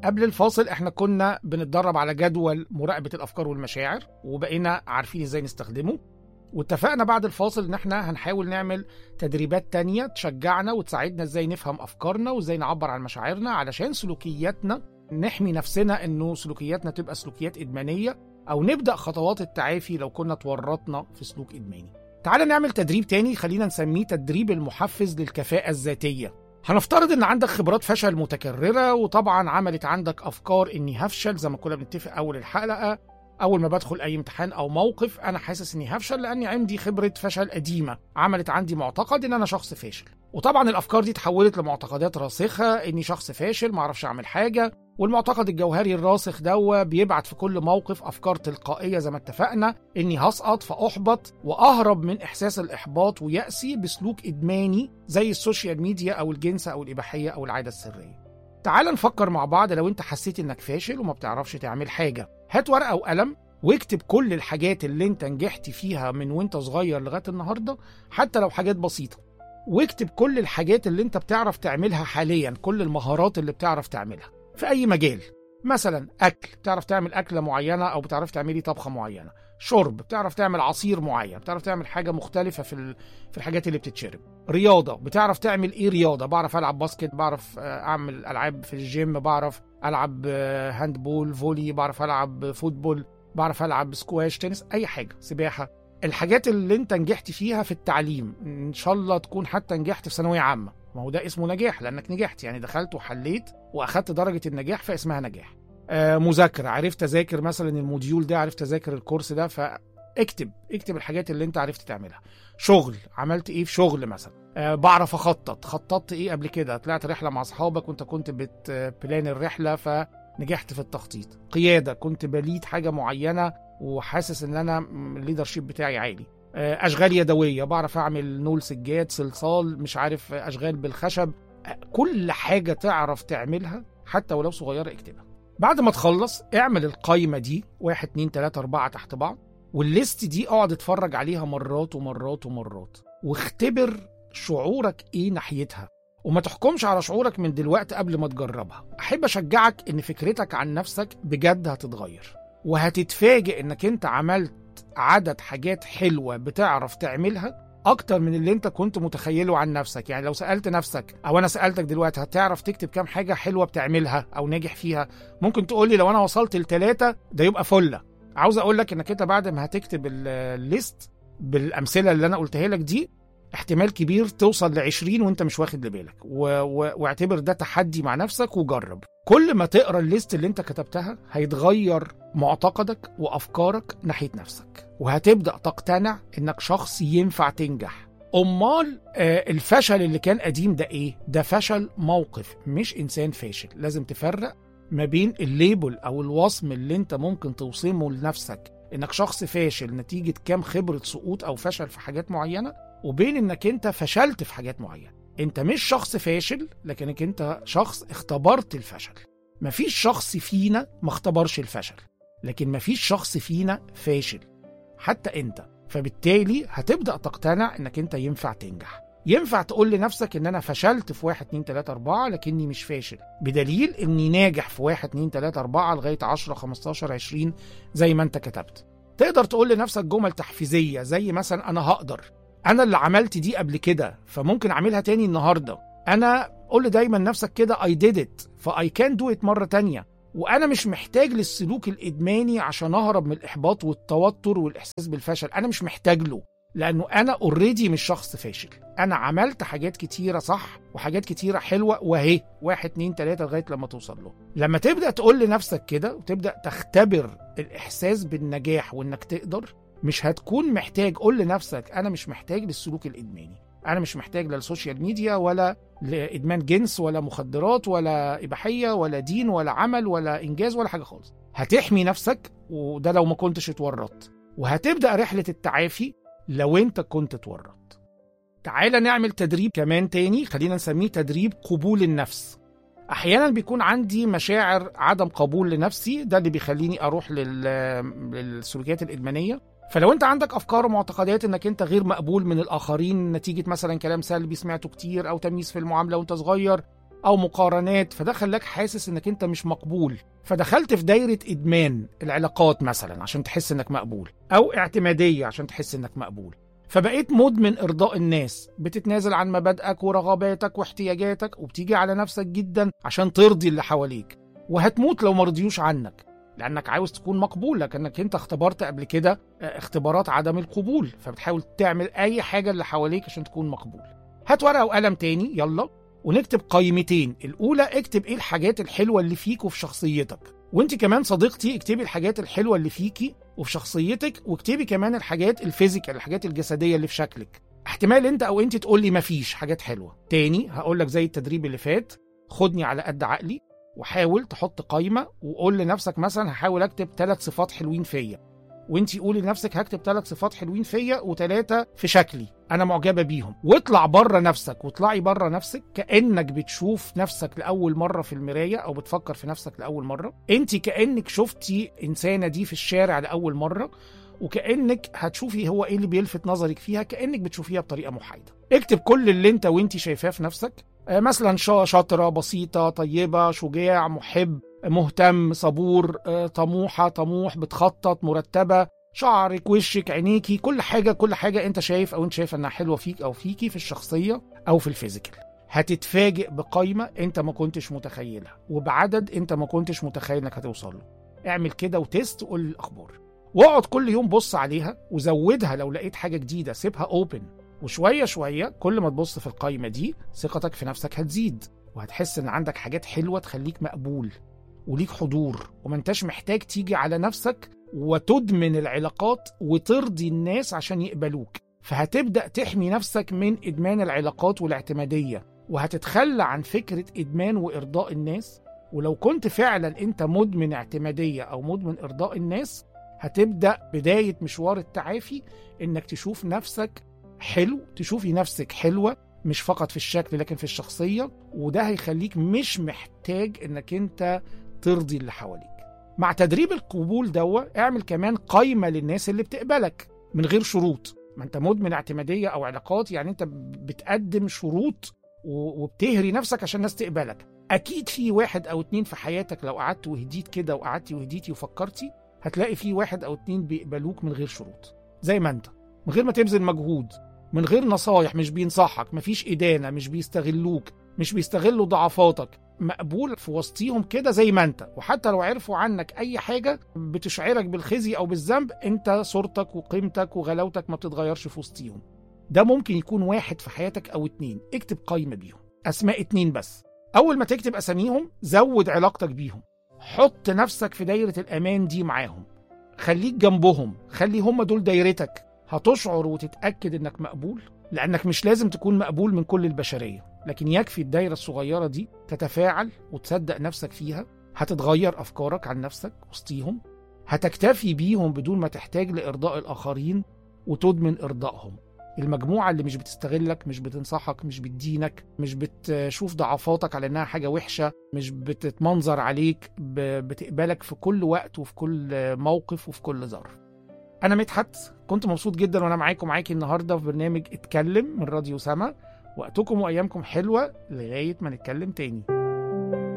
قبل الفاصل احنا كنا بنتدرب على جدول مراقبة الأفكار والمشاعر وبقينا عارفين ازاي نستخدمه واتفقنا بعد الفاصل ان احنا هنحاول نعمل تدريبات تانية تشجعنا وتساعدنا ازاي نفهم أفكارنا وازاي نعبر عن مشاعرنا علشان سلوكياتنا نحمي نفسنا انه سلوكياتنا تبقى سلوكيات إدمانية أو نبدأ خطوات التعافي لو كنا تورطنا في سلوك إدماني تعال نعمل تدريب تاني خلينا نسميه تدريب المحفز للكفاءة الذاتية هنفترض ان عندك خبرات فشل متكررة وطبعا عملت عندك افكار اني هفشل زي ما كنا بنتفق اول الحلقة اول ما بدخل اي امتحان او موقف انا حاسس اني هفشل لاني عندي خبرة فشل قديمة عملت عندي معتقد ان انا شخص فاشل وطبعا الافكار دي اتحولت لمعتقدات راسخة اني شخص فاشل معرفش اعمل حاجة والمعتقد الجوهري الراسخ دوا بيبعت في كل موقف افكار تلقائيه زي ما اتفقنا اني هسقط فاحبط واهرب من احساس الاحباط وياسي بسلوك ادماني زي السوشيال ميديا او الجنس او الاباحيه او العاده السريه. تعال نفكر مع بعض لو انت حسيت انك فاشل وما بتعرفش تعمل حاجه، هات ورقه وقلم واكتب كل الحاجات اللي انت نجحت فيها من وانت صغير لغايه النهارده حتى لو حاجات بسيطه. واكتب كل الحاجات اللي انت بتعرف تعملها حاليا، كل المهارات اللي بتعرف تعملها. في اي مجال مثلا اكل بتعرف تعمل اكله معينه او بتعرف تعملي طبخه معينه شرب بتعرف تعمل عصير معين بتعرف تعمل حاجه مختلفه في في الحاجات اللي بتتشرب رياضه بتعرف تعمل ايه رياضه بعرف العب باسكت بعرف اعمل العاب في الجيم بعرف العب هاندبول فولي بعرف العب فوتبول بعرف العب سكواش تنس اي حاجه سباحه الحاجات اللي انت نجحت فيها في التعليم ان شاء الله تكون حتى نجحت في ثانويه عامه ما هو ده اسمه نجاح لانك نجحت يعني دخلت وحليت واخدت درجه النجاح فاسمها نجاح آه مذاكره عرفت اذاكر مثلا الموديول ده عرفت اذاكر الكورس ده فاكتب اكتب الحاجات اللي انت عرفت تعملها شغل عملت ايه في شغل مثلا آه بعرف اخطط خططت ايه قبل كده طلعت رحله مع اصحابك وانت كنت بتبلان الرحله فنجحت في التخطيط قياده كنت بليد حاجه معينه وحاسس ان انا الليدرشيب بتاعي عالي اشغال يدويه بعرف اعمل نول سجاد صلصال مش عارف اشغال بالخشب كل حاجه تعرف تعملها حتى ولو صغيره اكتبها بعد ما تخلص اعمل القايمه دي واحد اتنين تلاته اربعه تحت بعض والليست دي اقعد اتفرج عليها مرات ومرات ومرات واختبر شعورك ايه ناحيتها وما تحكمش على شعورك من دلوقتي قبل ما تجربها احب اشجعك ان فكرتك عن نفسك بجد هتتغير وهتتفاجئ انك انت عملت عدد حاجات حلوة بتعرف تعملها أكتر من اللي أنت كنت متخيله عن نفسك يعني لو سألت نفسك أو أنا سألتك دلوقتي هتعرف تكتب كام حاجة حلوة بتعملها أو ناجح فيها ممكن تقولي لو أنا وصلت لتلاتة ده يبقى فلة عاوز أقول لك إنك أنت بعد ما هتكتب الليست بالأمثلة اللي أنا قلتها لك دي احتمال كبير توصل ل 20 وانت مش واخد بالك و... و... واعتبر ده تحدي مع نفسك وجرب كل ما تقرا الليست اللي انت كتبتها هيتغير معتقدك وافكارك ناحيه نفسك وهتبدا تقتنع انك شخص ينفع تنجح امال آه الفشل اللي كان قديم ده ايه ده فشل موقف مش انسان فاشل لازم تفرق ما بين الليبل او الوصم اللي انت ممكن توصمه لنفسك انك شخص فاشل نتيجه كام خبره سقوط او فشل في حاجات معينه وبين انك انت فشلت في حاجات معينه انت مش شخص فاشل لكنك انت شخص اختبرت الفشل مفيش شخص فينا ما اختبرش الفشل لكن مفيش شخص فينا فاشل حتى انت فبالتالي هتبدا تقتنع انك انت ينفع تنجح ينفع تقول لنفسك ان انا فشلت في 1 2 3 4 لكني مش فاشل بدليل اني ناجح في 1 2 3 4 لغايه 10 15 20 زي ما انت كتبت تقدر تقول لنفسك جمل تحفيزيه زي مثلا انا هقدر انا اللي عملت دي قبل كده فممكن اعملها تاني النهارده انا قول دايما نفسك كده I did it فاي كان دو ات مره تانية وانا مش محتاج للسلوك الادماني عشان اهرب من الاحباط والتوتر والاحساس بالفشل انا مش محتاج له لانه انا اوريدي مش شخص فاشل انا عملت حاجات كتيره صح وحاجات كتيره حلوه وهي واحد اتنين تلاته لغايه لما توصل له لما تبدا تقول لنفسك كده وتبدا تختبر الاحساس بالنجاح وانك تقدر مش هتكون محتاج قول لنفسك انا مش محتاج للسلوك الادماني انا مش محتاج لا للسوشيال ميديا ولا لادمان جنس ولا مخدرات ولا اباحيه ولا دين ولا عمل ولا انجاز ولا حاجه خالص هتحمي نفسك وده لو ما كنتش اتورطت وهتبدا رحله التعافي لو انت كنت اتورط تعالى نعمل تدريب كمان تاني خلينا نسميه تدريب قبول النفس احيانا بيكون عندي مشاعر عدم قبول لنفسي ده اللي بيخليني اروح لل... للسلوكيات الادمانيه فلو انت عندك افكار ومعتقدات انك انت غير مقبول من الاخرين نتيجه مثلا كلام سلبي سمعته كتير او تمييز في المعامله وانت صغير او مقارنات فده خلاك حاسس انك انت مش مقبول فدخلت في دايره ادمان العلاقات مثلا عشان تحس انك مقبول او اعتماديه عشان تحس انك مقبول فبقيت مدمن ارضاء الناس بتتنازل عن مبادئك ورغباتك واحتياجاتك وبتيجي على نفسك جدا عشان ترضي اللي حواليك وهتموت لو مرضيوش عنك لانك عاوز تكون مقبول لكنك انت اختبرت قبل كده اختبارات عدم القبول فبتحاول تعمل اي حاجه اللي حواليك عشان تكون مقبول هات ورقه وقلم تاني يلا ونكتب قائمتين الاولى اكتب ايه الحاجات الحلوه اللي فيك وفي شخصيتك وانت كمان صديقتي اكتبي الحاجات الحلوه اللي فيكي وفي شخصيتك واكتبي كمان الحاجات الفيزيكال الحاجات الجسديه اللي في شكلك احتمال انت او انت تقول لي مفيش حاجات حلوه تاني هقول لك زي التدريب اللي فات خدني على قد عقلي وحاول تحط قايمه وقول لنفسك مثلا هحاول اكتب ثلاث صفات حلوين فيا وانت قولي لنفسك هكتب ثلاث صفات حلوين فيا وثلاثه في شكلي انا معجبه بيهم واطلع بره نفسك واطلعي بره نفسك كانك بتشوف نفسك لاول مره في المرايه او بتفكر في نفسك لاول مره انت كانك شفتي انسانه دي في الشارع لاول مره وكانك هتشوفي هو ايه اللي بيلفت نظرك فيها كانك بتشوفيها بطريقه محايده اكتب كل اللي انت وانت شايفاه في نفسك مثلا شاطره بسيطه طيبه شجاع محب مهتم صبور طموحه طموح بتخطط مرتبه شعرك وشك عينيكي كل حاجه كل حاجه انت شايف او انت شايف انها حلوه فيك او فيكي في الشخصيه او في الفيزيكال هتتفاجئ بقايمه انت ما كنتش متخيلها وبعدد انت ما كنتش متخيل انك هتوصل له اعمل كده وتيست وقول الاخبار واقعد كل يوم بص عليها وزودها لو لقيت حاجه جديده سيبها اوبن وشويه شويه كل ما تبص في القايمه دي ثقتك في نفسك هتزيد وهتحس ان عندك حاجات حلوه تخليك مقبول وليك حضور وما انتش محتاج تيجي على نفسك وتدمن العلاقات وترضي الناس عشان يقبلوك فهتبدا تحمي نفسك من ادمان العلاقات والاعتماديه وهتتخلى عن فكره ادمان وارضاء الناس ولو كنت فعلا انت مدمن اعتماديه او مدمن ارضاء الناس هتبدا بدايه مشوار التعافي انك تشوف نفسك حلو تشوفي نفسك حلوه مش فقط في الشكل لكن في الشخصيه وده هيخليك مش محتاج انك انت ترضي اللي حواليك مع تدريب القبول دوا اعمل كمان قايمه للناس اللي بتقبلك من غير شروط ما انت مدمن اعتماديه او علاقات يعني انت بتقدم شروط وبتهري نفسك عشان الناس تقبلك اكيد في واحد او اتنين في حياتك لو قعدت وهديت كده وقعدتي وهديتي وفكرتي هتلاقي في واحد او اتنين بيقبلوك من غير شروط زي ما انت من غير ما تبذل مجهود من غير نصايح مش بينصحك مفيش إدانة مش بيستغلوك مش بيستغلوا ضعفاتك مقبول في وسطيهم كده زي ما انت وحتى لو عرفوا عنك اي حاجة بتشعرك بالخزي او بالذنب انت صورتك وقيمتك وغلاوتك ما بتتغيرش في وسطيهم ده ممكن يكون واحد في حياتك او اتنين اكتب قايمة بيهم اسماء اتنين بس اول ما تكتب اساميهم زود علاقتك بيهم حط نفسك في دايرة الامان دي معاهم خليك جنبهم خلي هم دول دايرتك هتشعر وتتأكد انك مقبول لانك مش لازم تكون مقبول من كل البشرية لكن يكفي الدايرة الصغيرة دي تتفاعل وتصدق نفسك فيها هتتغير أفكارك عن نفسك وسطيهم هتكتفي بيهم بدون ما تحتاج لإرضاء الآخرين وتدمن إرضائهم المجموعة اللي مش بتستغلك مش بتنصحك مش بتدينك مش بتشوف ضعفاتك على إنها حاجة وحشة مش بتتمنظر عليك بتقبلك في كل وقت وفي كل موقف وفي كل ظرف أنا مدحت كنت مبسوط جدا وأنا معاكم معاكي النهاردة في برنامج اتكلم من راديو سما وقتكم وأيامكم حلوة لغاية ما نتكلم تاني